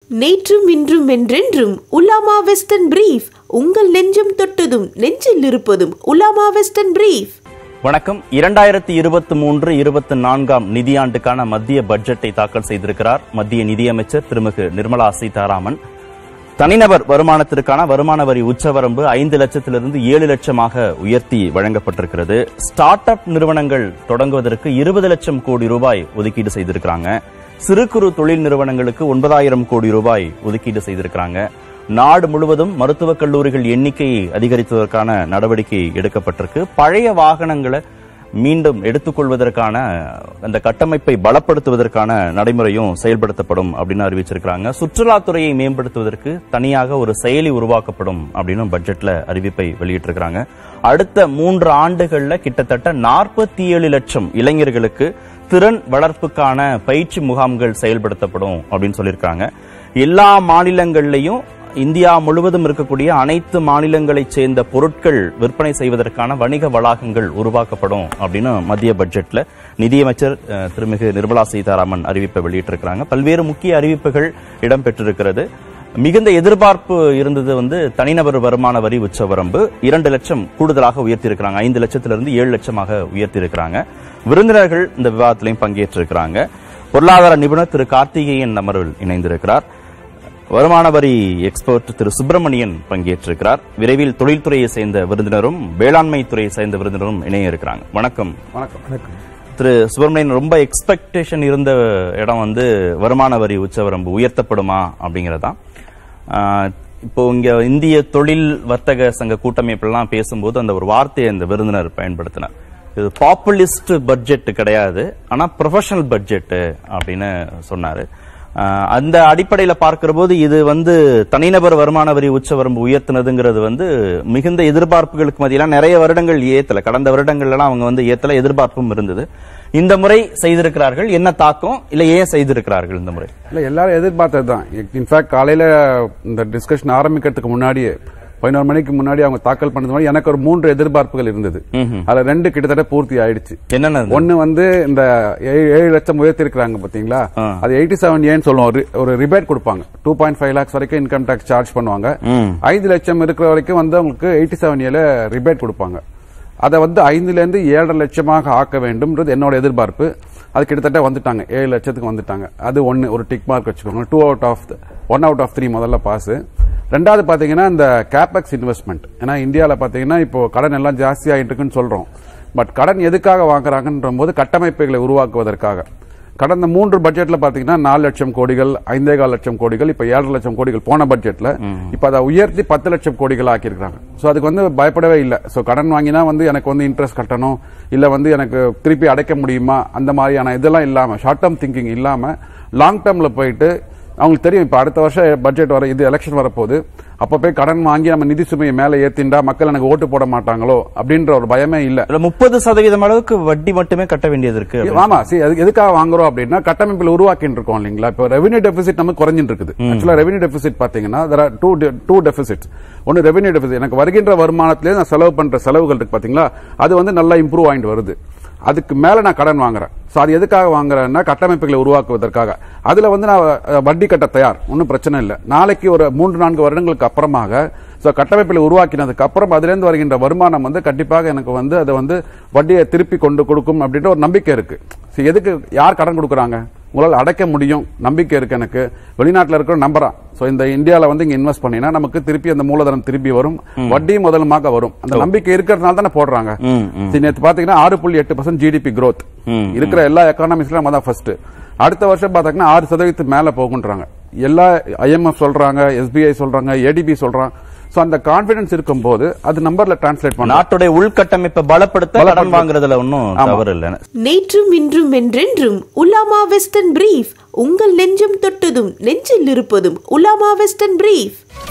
நேற்றும் இன்றும் என்றென்றும் உலாமா வெஸ்டர்ன் பிரீஃப் உங்கள் நெஞ்சம் தொட்டதும் நெஞ்சில் இருப்பதும் உலாமா வெஸ்டர்ன் பிரீஃப் வணக்கம் இரண்டாயிரத்தி இருபத்தி மூன்று இருபத்தி நான்காம் நிதியாண்டுக்கான மத்திய பட்ஜெட்டை தாக்கல் செய்திருக்கிறார் மத்திய நிதியமைச்சர் திருமிகு நிர்மலா சீதாராமன் தனிநபர் வருமானத்திற்கான வருமான வரி உச்சவரம்பு ஐந்து லட்சத்திலிருந்து ஏழு லட்சமாக உயர்த்தி வழங்கப்பட்டிருக்கிறது ஸ்டார்ட் அப் நிறுவனங்கள் தொடங்குவதற்கு இருபது லட்சம் கோடி ரூபாய் ஒதுக்கீடு செய்திருக்கிறாங்க சிறு குறு தொழில் நிறுவனங்களுக்கு ஒன்பதாயிரம் கோடி ரூபாய் ஒதுக்கீடு செய்திருக்கிறாங்க நாடு முழுவதும் மருத்துவக் கல்லூரிகள் எண்ணிக்கையை அதிகரித்ததற்கான நடவடிக்கை எடுக்கப்பட்டிருக்கு பழைய வாகனங்களை மீண்டும் எடுத்துக்கொள்வதற்கான அந்த கட்டமைப்பை பலப்படுத்துவதற்கான நடைமுறையும் செயல்படுத்தப்படும் அப்படின்னு அறிவிச்சிருக்கிறாங்க சுற்றுலாத்துறையை மேம்படுத்துவதற்கு தனியாக ஒரு செயலி உருவாக்கப்படும் அப்படின்னு பட்ஜெட்ல அறிவிப்பை வெளியிட்டிருக்கிறாங்க அடுத்த மூன்று ஆண்டுகள்ல கிட்டத்தட்ட நாற்பத்தி ஏழு லட்சம் இளைஞர்களுக்கு திறன் வளர்ப்புக்கான பயிற்சி முகாம்கள் செயல்படுத்தப்படும் அப்படின்னு சொல்லியிருக்காங்க எல்லா மாநிலங்கள்லயும் இந்தியா முழுவதும் இருக்கக்கூடிய அனைத்து மாநிலங்களைச் சேர்ந்த பொருட்கள் விற்பனை செய்வதற்கான வணிக வளாகங்கள் உருவாக்கப்படும் அப்படின்னு மத்திய பட்ஜெட்ல நிதியமைச்சர் அஹ், திருமிகு நிர்மலா சீதாராமன் அறிவிப்பை வெளியிட்டிருக்கிறாங்க பல்வேறு முக்கிய அறிவிப்புகள் இடம்பெற்றிருக்கிறது மிகுந்த எதிர்பார்ப்பு இருந்தது வந்து தனிநபர் வருமான வரி உச்சவரம்பு இரண்டு லட்சம் கூடுதலாக உயர்த்தியிருக்கிறாங்க ஐந்து லட்சத்திலிருந்து ஏழு லட்சமாக உயர்த்தியிருக்கிறாங்க விருந்தினர்கள் இந்த விவாதத்திலையும் பங்கேற்றிருக்கிறாங்க பொருளாதார நிபுணர் திரு கார்த்திகேயன் அமர்வில் இணைந்திருக்கிறார் வருமான வரி எக்ஸ்பர்ட் திரு சுப்பிரமணியன் பங்கேற்றிருக்கிறார் விரைவில் தொழில்துறையை சேர்ந்த விருந்தினரும் வேளாண்மை துறையை சேர்ந்த விருந்தினரும் இணைய இருக்கிறாங்க வணக்கம் வணக்கம் வணக்கம் திரு சுப்பிரமணியன் ரொம்ப எக்ஸ்பெக்டேஷன் இருந்த இடம் வந்து வருமான வரி உச்சவரம்பு உயர்த்தப்படுமா அப்படிங்கறதா ஆஹ், இப்போ இங்க இந்திய தொழில் வர்த்தக சங்க கூட்டமைப்பெல்லாம் பேசும்போது அந்த ஒரு வார்த்தையை அந்த விருந்தினர் பயன்படுத்தினார் இது பாப்புலிஸ்ட் பட்ஜெட் கிடையாது ஆனா ப்ரொஃபஷனல் பட்ஜெட் அப்படின்னு சொன்னாரு ஆஹ், அந்த அடிப்படையில பார்க்கிற போது இது வந்து தனிநபர் வருமான வரி உச்சவரம்பு உயர்த்தினதுங்கிறது வந்து மிகுந்த எதிர்பார்ப்புகளுக்கு மத்தியெல்லாம் நிறைய வருடங்கள் ஏத்தல கடந்த வருடங்கள்லாம் அவங்க வந்து ஏத்தல எதிர்பார்ப்பும் இருந்தது இந்த முறை செய்திருக்கிறார்கள் என்ன தாக்கம் இல்ல ஏன் செய்திருக்கிறார்கள் இந்த முறை இல்ல எல்லாரும் எதிர்பார்த்தது தான் இன்ஃபேக்ட் காலையில இந்த டிஸ்கஷன் ஆரம்பிக்கிறதுக்கு முன்னாடியே பதினோரு மணிக்கு முன்னாடி அவங்க தாக்கல் பண்ணது மாதிரி எனக்கு ஒரு மூன்று எதிர்பார்ப்புகள் இருந்தது அதுல ரெண்டு கிட்டத்தட்ட பூர்த்தி ஆயிடுச்சு என்னென்ன இது? ஒன்னு வந்து இந்த ஏழு ஏழு லட்சம் உயர்த்தி இருக்காங்க பாத்தீங்களா ஆ. அது எயிட்டி செவன் ஏன்னு சொல்லுவோம் ஒரு- ஒரு ரிபேட் கொடுப்பாங்க டூ பாயிண்ட் ஃபைவ் லேக்ஸ் வரைக்கும் இன்கம் டாக்ஸ் சார்ஜ் பண்ணுவாங்க ம். ஐந்து லட்சம் இருக்கிற வரைக்கும் வந்து அவங்களுக்கு எயிட்டி செவன் ஏல ரிபேட் கொடுப்பாங்க அதை வந்து ஐந்துல இருந்து ஏழரை லட்சமாக ஆக்க வேண்டும்ன்றது என்னோட எதிர்பார்ப்பு அது கிட்டத்தட்ட வந்துட்டாங்க ஏழு லட்சத்துக்கு வந்துட்டாங்க அது ஒன்னு ஒரு டிக் மார்க் வச்சுக்கோங்க two out of one out of three முதல்ல பாஸ் ரெண்டாவது பாத்தீங்கன்னா இந்த கேபெக்ஸ் இன்வெஸ்ட்மெண்ட் ஏன்னா இந்தியால பாத்தீங்கன்னா இப்போ கடன் எல்லாம் ஜாஸ்தி ஆயிட்டு இருக்குன்னு சொல்றோம் பட் கடன் எதுக்காக வாங்குறாங்கன்ற போது கட்டமைப்புகளை உருவாக்குவதற்காக கடந்த மூன்று பட்ஜெட்ல பாத்தீங்கன்னா நாலு லட்சம் கோடிகள் ஐந்தே கால் லட்சம் கோடிகள் இப்ப ஏழரை லட்சம் கோடிகள் போன பட்ஜெட்ல இப்ப அதை உயர்த்தி பத்து லட்சம் கோடிகள் ஆக்கியிருக்காங்க சோ அதுக்கு வந்து பயப்படவே இல்லை சோ கடன் வாங்கினா வந்து எனக்கு வந்து இன்ட்ரெஸ்ட் கட்டணும் இல்ல வந்து எனக்கு திருப்பி அடைக்க முடியுமா அந்த மாதிரியான இதெல்லாம் இல்லாம ஷார்ட் டேர்ம் திங்கிங் இல்லாம லாங் டேர்ம்ல போயிட்டு அவங்களுக்கு தெரியும் இப்ப அடுத்த வருஷம் பட்ஜெட் வர இது எலெக்ஷன் வரப்போகுது அப்ப போய் கடன் வாங்கி நம்ம நிதி சுமையை மேல ஏத்திண்டா மக்கள் எனக்கு ஓட்டு போட மாட்டாங்களோ அப்படின்ற ஒரு பயமே இல்ல இதுல முப்பது சதவீதம் அளவுக்கு வட்டி மட்டுமே கட்ட வேண்டியது இருக்கு ஆமா see, அது எதுக்காக வாங்குறோம் அப்படின்னா கட்டமைப்பில் உருவாக்கிட்டு இருக்கோம் இல்லைங்களா இப்போ ரெவன்யூ டெபிசிட் நமக்கு குறைஞ்சிட்டு இருக்குது ஆக்சுவலா ரெவன்யூ டெபிசிட் பாத்தீங்கன்னா there are two two deficits ஒன்னு ரெவன்யூ டெபிசிட் எனக்கு வருகின்ற வருமானத்திலே நான் செலவு பண்ற செலவுகள் இருக்கு பாத்தீங்களா அது வந்து நல்லா இம்ப்ரூவ் ஆயிட்டு வருது அதுக்கு மேல நான் கடன் வாங்குறேன் சோ அது எதுக்காக வாங்குறேன்னா கட்டமைப்புகளை உருவாக்குவதற்காக அதுல வந்து நான் அஹ், வட்டி கட்ட தயார் ஒன்றும் பிரச்சனை இல்லை நாளைக்கு ஒரு மூன்று நான்கு வருடங்களுக்கு அப்புறமாக சோ கட்டமைப்பில் உருவாக்கினதுக்கு அப்புறம் அதுல இருந்து வருகின்ற வருமானம் வந்து கண்டிப்பாக எனக்கு வந்து அதை வந்து வட்டியை திருப்பி கொண்டு கொடுக்கும் அப்படின்ற ஒரு நம்பிக்கை இருக்கு சரி, எதுக்கு யார் கடன் கொடுக்குறாங்க உங்களால் அடைக்க முடியும் நம்பிக்கை இருக்கு எனக்கு வெளிநாட்டுல இருக்கிற நம்புறான் சோ இந்த இந்தியால வந்து இங்க இன்வெஸ்ட் பண்ணினா நமக்கு திருப்பி அந்த மூலதனம் திருப்பி வரும் வட்டியும் முதலுமாக வரும் அந்த நம்பிக்கை இருக்கிறதுனால தானே போடுறாங்க ம், ம். சரி, நேத்து பாத்தீங்கன்னா ஆறு புள்ளி எட்டு பர்சன்ட் ஜிடிபி growth ம், இருக்கிற எல்லா எக்கானமிஸ்ல நம்ம தான் ஃபர்ஸ்ட் அடுத்த வருஷம் பாத்தீங்கன்னா ஆறு சதவீதத்துக்கு மேல போகுன்றாங்க எல்லா ஐஎம்எஃப் சொல்றாங்க எஸ்பிஐ சொல்றாங்க ஏடிபி சொல்றாங்க சோ அந்த கான்பிடன்ஸ் இருக்கும்போது அது நம்பர்ல டிரான்ஸ்லேட் பண்ண நாட்டுடைய உள்கட்டமைப்பை பலப்படுத்த கடன் வாங்குறதுல ஒன்றும் தவறு இல்லை நேற்றும் இன்றும் என்றென்றும் உலாமா வெஸ்டர்ன் பிரீஃப் உங்கள் நெஞ்சம் தொட்டதும் நெஞ்சில் இருப்பதும் உலாமா வெஸ்டர்ன் பிரீஃப்